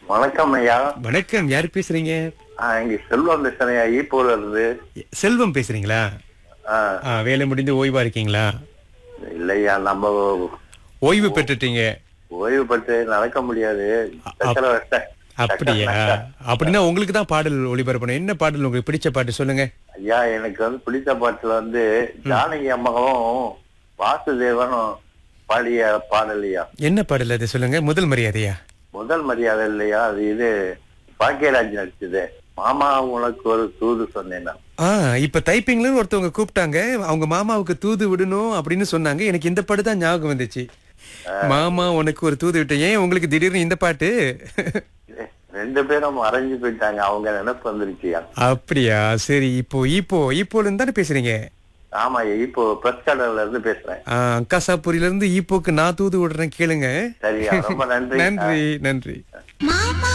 வணக்கம் ஐயா வணக்கம் யார் பேசுறீங்க ஆ, இங்க செல்வம் பேசுறேன் ஐயா ஈப்போல இருந்து செல்வம் பேசுறீங்களா ஆ, ஆ, வேலை முடிந்து ஓய்வா இருக்கீங்களா இல்லையா நம்ம ஓய்வு பெற்றுட்டீங்க ஓய்வு பெற்று நடக்க முடியாது சக்கர வச்ச- அப்படியா அப்படின்னா உங்களுக்கு தான் பாடல் ஒளிபரப்பணும் என்ன பாடல் உங்களுக்கு பிடிச்ச பாட்டு சொல்லுங்க ஐயா எனக்கு வந்து பிடித்த பாட்டுல வந்து ஜானகி அம்மாவும் வாசுதேவனும் பாடிய பாடல் ஐயா என்ன பாடல் அது சொல்லுங்க முதல் மரியாதையா முதல் மரியாதை இல்லையா அது இது பாக்கியராஜ் நடிச்சது மாமா உனக்கு ஒரு தூது சொன்னேன் நான். ஆ இப்ப டைப்பிங்ல ஒருத்தவங்க கூப்பிட்டாங்க அவங்க மாமாவுக்கு தூது விடணும் அப்படின்னு சொன்னாங்க எனக்கு இந்த பாட்டு தான் ஞாபகம் வந்துச்சு மாமா உனக்கு ஒரு தூது விட்டேன் ஏன் உங்களுக்கு திடீர்னு இந்த பாட்டு ரெண்டு பேரும் மறைஞ்சு போயிட்டாங்க அவங்க நினைப்பு வந்துருச்சுயா அப்படியா சரி இப்போ இப்போ இப்போல இருந்து தானே பேசுறீங்க ஆமா இப்போ பிரஸ் கடல்ல இருந்து பேசுறேன் ஆ, அங்காசாபுரியில இருந்து ஈப்போக்கு நான் தூது விடுறேன் கேளுங்க சரியா ரொம்ப நன்றி நன்றி நன்றி மாமா